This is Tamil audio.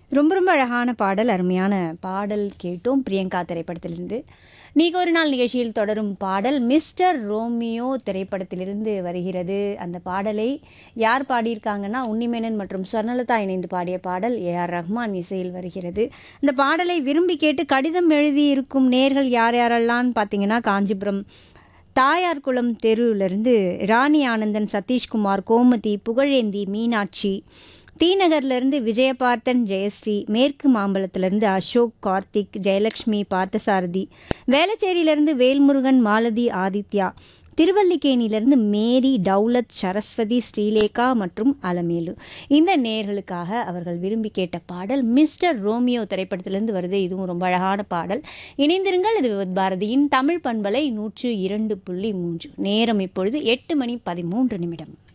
ரொம்ப ரொம்ப அழகான பாடல் அருமையான பாடல் கேட்டோம் பிரியங்கா திரைப்படத்திலிருந்து நீக்கு ஒரு நாள் நிகழ்ச்சியில் தொடரும் பாடல் மிஸ்டர் ரோமியோ திரைப்படத்திலிருந்து வருகிறது அந்த பாடலை யார் பாடியிருக்காங்கன்னா உன்னிமேனன் மற்றும் சொர்ணலதா இணைந்து பாடிய பாடல் ஏ ஆர் ரஹ்மான் இசையில் வருகிறது இந்த பாடலை விரும்பி கேட்டு கடிதம் எழுதியிருக்கும் நேர்கள் யார் யாரெல்லாம் பார்த்தீங்கன்னா காஞ்சிபுரம் தாயார் குளம் தெருவிலிருந்து ராணி ஆனந்தன் சதீஷ்குமார் கோமதி புகழேந்தி மீனாட்சி தீநகர்லேருந்து விஜயபார்த்தன் ஜெயஸ்ரீ மேற்கு மாம்பலத்திலிருந்து அசோக் கார்த்திக் ஜெயலக்ஷ்மி பார்த்தசாரதி வேளச்சேரியிலிருந்து வேல்முருகன் மாலதி ஆதித்யா திருவல்லிக்கேணியிலிருந்து மேரி டவுலத் சரஸ்வதி ஸ்ரீலேகா மற்றும் அலமேலு இந்த நேர்களுக்காக அவர்கள் விரும்பி கேட்ட பாடல் மிஸ்டர் ரோமியோ திரைப்படத்திலிருந்து வருது இதுவும் ரொம்ப அழகான பாடல் இணைந்திருங்கள் இது விவத் பாரதியின் தமிழ் பண்பலை நூற்று இரண்டு புள்ளி மூன்று நேரம் இப்பொழுது எட்டு மணி பதிமூன்று நிமிடம்